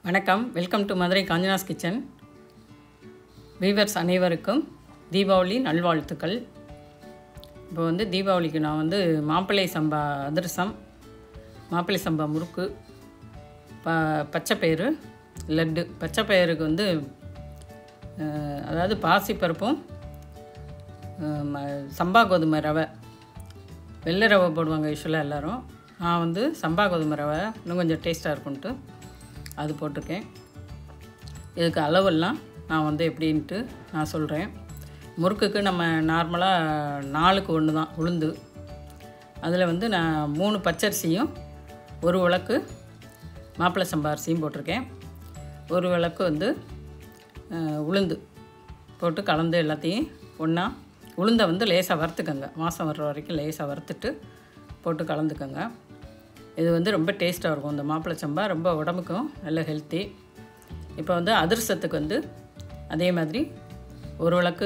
வணக்கம் welcome to Madurai Kanchana's kitchen viewers அனைவருக்கும் தீபாவளி நல்வாழ்த்துக்கள் இப்போ வந்து தீபாவளிக்கு நான் வந்து மாப்பிள்ளை சம்பா அதிரசம் மாப்பிள்ளை சம்பா முறுக்கு ப பச்சைப்பயிறு லட்டு பச்சைப்பயிருக்கு வந்து அஹ், அதாவது பாசிப்பருப்பும் அஹ், ம- சம்பா கோதுமை ரவை வெள்ளை ரவை போடுவாங்க யூஸ்வலாக எல்லோரும் நான் வந்து சம்பா கோதுமை ரவை இன்னும் கொஞ்சம் டேஸ்ட்டாக இருக்கும்ன்ட்டு அது போட்டிருக்கேன் இதுக்கு அளவெல்லாம் நான் வந்து எப்படின்ட்டு நான் சொல்கிறேன் முறுக்குக்கு நம்ம நார்மலாக நாலுக்கு ஒன்று தான் உளுந்து அதில் வந்து நான் மூணு பச்சரிசியும் ஒரு விளக்கு மாப்பிள்ளை சம்பா அரிசியும் போட்டிருக்கேன் ஒரு விளக்கு வந்து அஹ், உளுந்து போட்டு கலந்து எல்லாத்தையும் ஒன்றா உளுந்தை வந்து லேசாக வறுத்துக்கங்க வாசம் வர்ற வரைக்கும் லேசாக வறுத்துட்டு போட்டு கலந்துக்கங்க இது வந்து ரொம்ப டேஸ்ட்டாக இருக்கும் இந்த மாப்பிள்ளை சம்பா ரொம்ப உடம்புக்கும் நல்ல ஹெல்த்தி இப்போ வந்து அதிரசத்துக்கு வந்து அதே மாதிரி ஒரு விளக்கு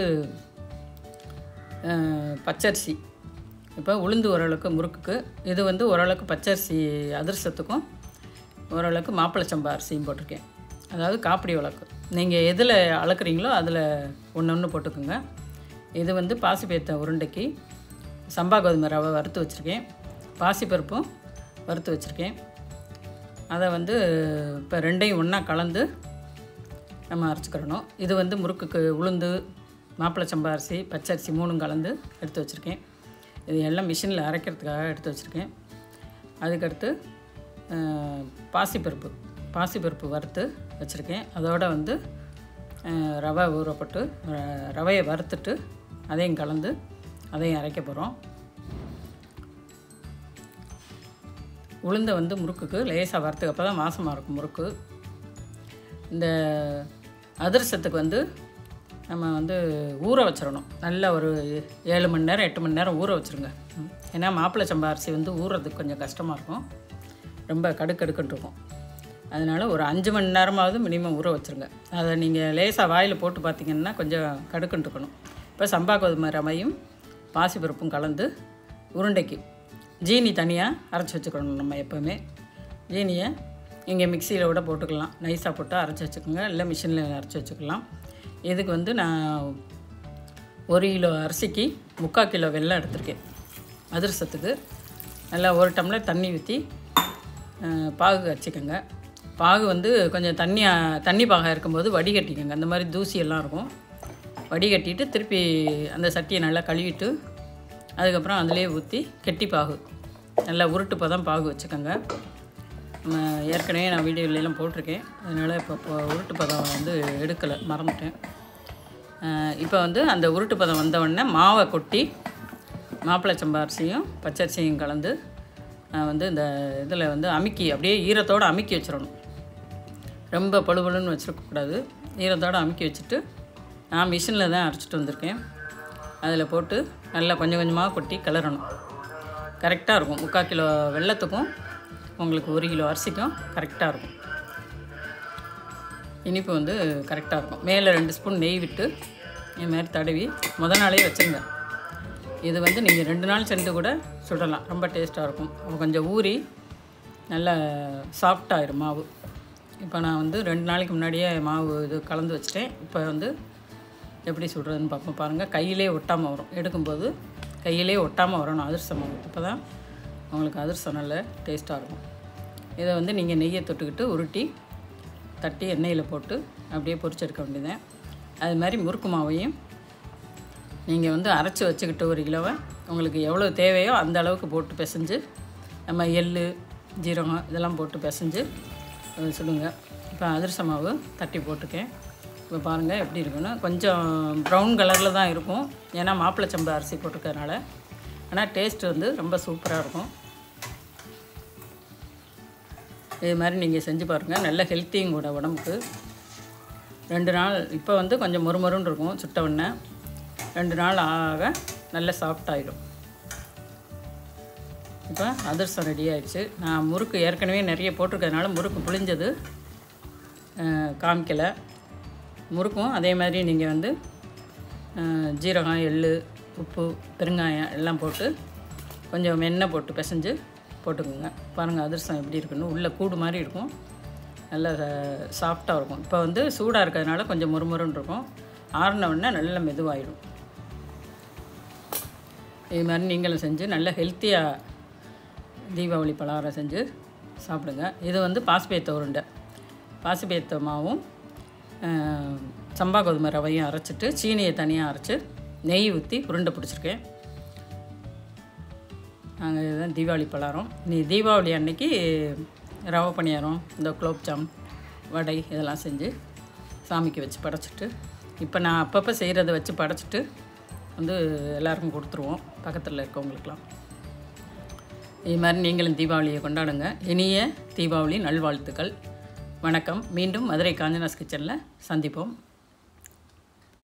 அஹ், பச்சரிசி இப்போ உளுந்து ஓரளவுக்கு முறுக்குக்கு இது வந்து ஓரளவுக்கு பச்சரிசி அதிரசத்துக்கும் ஓரளவுக்கு மாப்பிள்ளை சம்பா அரிசியும் போட்டிருக்கேன் அதாவது காப்பிடி விளக்கு நீங்கள் எதில் அளக்குறீங்களோ அதில் ஒன்று ஒன்று போட்டுக்கோங்க இது வந்து பாசிப்பேத்த உருண்டைக்கு சம்பா கோதுமை ரவை வறுத்து வச்சுருக்கேன் பாசிப்பருப்பும் வறுத்து வச்சுருக்கேன் அதை வந்து இப்போ ரெண்டையும் ஒன்றா கலந்து நம்ம அரைச்சிக்கிறணும் இது வந்து முறுக்குக்கு உளுந்து மாப்பிள்ளை சம்பா அரிசி பச்சரிசி மூணும் கலந்து எடுத்து வச்சுருக்கேன் இது எல்லாம் மிஷினில் அரைக்கிறதுக்காக எடுத்து வச்சுருக்கேன் அதுக்கடுத்து அஹ், பாசிப்பருப்பு பாசிப்பருப்பு வறுத்து வச்சுருக்கேன் அதோட வந்து அஹ், ரவை ஊறப்பட்டு ர- ரவையை வறுத்துட்டு அதையும் கலந்து அதையும் அரைக்க போகிறோம் உளுந்தை வந்து முறுக்குக்கு லேசாக வறுத்துக்கு அப்போ தான் வாசமாக இருக்கும் முறுக்கு இந்த அதிரசத்துக்கு வந்து நம்ம வந்து ஊற வச்சிடணும் நல்ல ஒரு ஏழு மணி நேரம் எட்டு மணி நேரம் ஊற வச்சுருங்க ம். ஏன்னா மாப்பிள்ளை சம்பா அரிசி வந்து ஊறுறதுக்கு கொஞ்சம் கஷ்டமாக இருக்கும் ரொம்ப கடுக்கடுக்குன்னு இருக்கும் அதனால் ஒரு அஞ்சு மணி நேரமாவது மினிமம் ஊற வச்சுருங்க அதை நீங்கள் லேசாக வாயில் போட்டு பார்த்தீங்கன்னா கொஞ்சம் கடுக்குன்னு இருக்கணும் இப்போ சம்பா கோதுமை ரவையும் பாசிப்பருப்பும் கலந்து உருண்டைக்கு ஜீனி தனியாக அரைச்சி வச்சுக்கணும் நம்ம எப்போவுமே ஜீனியை இங்கே மிக்சியில் கூட போட்டுக்கலாம் நைஸாக போட்டு அரைச்சி வச்சுக்கோங்க இல்லை மிஷினில் அரைச்சி வச்சுக்கலாம் இதுக்கு வந்து நான் ஒரு கிலோ அரிசிக்கு முக்கால் கிலோ வெல்லம் எடுத்திருக்கேன் அதிரசத்துக்கு நல்லா ஒரு டம்ளர் தண்ணி ஊற்றி அஹ், பாகு வச்சுக்கோங்க பாகு வந்து கொஞ்சம் தண்ணியாக தண்ணி பாகம் இருக்கும்போது வடிகட்டிக்கோங்க அந்த மாதிரி தூசியெல்லாம் இருக்கும் வடிகட்டிட்டு திருப்பி அந்த சட்டியை நல்லா கழுவிட்டு அதுக்கப்புறம் அதிலே ஊற்றி கெட்டி பாகு நல்லா உருட்டு பதம் பாகு வச்சுக்கோங்க நம்ம ஏற்கனவே நான் வீடியோலலாம் போட்டிருக்கேன் அதனால் இப்போ இப்போ உருட்டு பதம் வந்து எடுக்கலை மறந்துட்டேன் இப்போ வந்து அந்த உருட்டு பதம் வந்த உடனே மாவை கொட்டி மாப்பிள்ளை சம்பா அரிசியும் பச்சரிசியும் கலந்து நான் வந்து இந்த இதில் வந்து அமுக்கி அப்படியே ஈரத்தோடு அமுக்கி வச்சிடணும் ரொம்ப பழுபழுன்னு வச்சுருக்கக்கூடாது ஈரத்தோடு அமுக்கி வச்சுட்டு நான் மிஷினில் தான் அரைச்சிட்டு வந்திருக்கேன் அதில் போட்டு நல்லா கொஞ்சம் கொஞ்சமாக கொட்டி கிளறணும் கரெக்டாக இருக்கும் முக்கால் கிலோ வெல்லத்துக்கும் உங்களுக்கு ஒரு கிலோ அரிசிக்கும் கரெக்டாக இருக்கும் இனிப்பு வந்து கரெக்டாக இருக்கும் மேலே ரெண்டு ஸ்பூன் நெய் விட்டு இது மாதிரி தடவி முத நாளே வச்சுருங்க இது வந்து நீங்கள் ரெண்டு நாள் சென்று கூட சுடலாம் ரொம்ப டேஸ்ட்டாக இருக்கும் அது கொஞ்சம் ஊறி நல்லா சாஃப்டாயிரும் மாவு இப்போ நான் வந்து ரெண்டு நாளைக்கு முன்னாடியே மாவு இது கலந்து வச்சுட்டேன் இப்போ வந்து எப்படி சுடுறதுன்னு பார்ப்போம் பாருங்கள் கையிலே ஒட்டாமல் வரும் எடுக்கும்போது கையிலே ஒட்டாமல் வரணும் அதிர்ஷ்டம் மாவு அப்போ தான் உங்களுக்கு அதிர்ஷ்டம் நல்ல டேஸ்ட்டாக இருக்கும் இதை வந்து நீங்கள் நெய்யை தொட்டுக்கிட்டு உருட்டி தட்டி எண்ணெயில் போட்டு அப்படியே பொரிச்செடுக்க வேண்டியது அது மாதிரி முறுக்கு மாவையும் நீங்கள் வந்து அரைச்சி வச்சுக்கிட்டு ஒரு கிலோவை உங்களுக்கு எவ்வளோ தேவையோ அந்த அளவுக்கு போட்டு பிசைஞ்சு நம்ம எள் ஜீரகம் இதெல்லாம் போட்டு பிசைஞ்சு அஹ், சுடுங்க இப்போ அதிரச மாவு தட்டி போட்டிருக்கேன் இப்போ பாருங்கள் எப்படி இருக்குன்னு கொஞ்சம் ப்ரௌன் கலரில் தான் இருக்கும் ஏன்னா மாப்பிள்ளை சம்பா அரிசி போட்டிருக்கறனால ஆனால் டேஸ்ட் வந்து ரொம்ப சூப்பராக இருக்கும் இது மாதிரி நீங்கள் செஞ்சு பாருங்கள் நல்ல ஹெல்த்தியும் கூட உடம்புக்கு ரெண்டு நாள் இப்போ வந்து கொஞ்சம் மொறுமொறுன்னு இருக்கும் சுட்ட உடனே ரெண்டு நாள் ஆக நல்ல சாஃப்ட் ஆயிடும் இப்போ அதிரசம் ரெடி ஆயிடுச்சு நான் முறுக்கு ஏற்கனவே நிறைய போட்டிருக்கறதுனால முறுக்கு புளிஞ்சது அஹ், காமிக்கலை முறுக்கும் அதே மாதிரி நீங்கள் வந்து அஹ், ஜீரகம் எள் உப்பு பெருங்காயம் எல்லாம் போட்டு கொஞ்சம் எண்ணெய் போட்டு பிசைஞ்சு போட்டுக்கோங்க பாருங்கள் அதிரசம் எப்படி இருக்குன்னு உள்ளே கூடு மாதிரி இருக்கும் நல்ல சாஃப்டாக இருக்கும் இப்போ வந்து சூடாக இருக்கிறதுனால கொஞ்சம் முறுமுறுன்னு இருக்கும் ஆறின உடனே நல்ல மெதுவாயிடும் இது மாதிரி நீங்களும் செஞ்சு நல்ல ஹெல்த்தியாக தீபாவளி பலகாரம் செஞ்சு சாப்பிடுங்க இது வந்து பாசிபேத்த உருண்டை பாசிபேத்த மாவும் அஹ், சம்பா கோதுமை ரவையும் அரைச்சிட்டு சீனியை தனியாக அரைச்சி நெய் ஊற்றி உருண்டை பிடிச்சிருக்கேன் நாங்கள் இதுதான் தீபாவளி பலகாரம் நீ தீபாவளி அன்னைக்கு ரவை பணியாரம் இந்த குலோப்ஜாம் வடை இதெல்லாம் செஞ்சு சாமிக்கு வச்சு படைச்சிட்டு இப்போ நான் அப்பப்போ செய்கிறத வச்சு படைச்சிட்டு வந்து எல்லாருக்கும் கொடுத்துருவோம் பக்கத்தில் இருக்கவங்களுக்கெல்லாம் இது மாதிரி நீங்களும் தீபாவளியை கொண்டாடுங்க இனிய தீபாவளி நல்வாழ்த்துக்கள் வணக்கம் மீண்டும் மதுரை காஞ்சனாஸ் கிச்சனில் சந்திப்போம்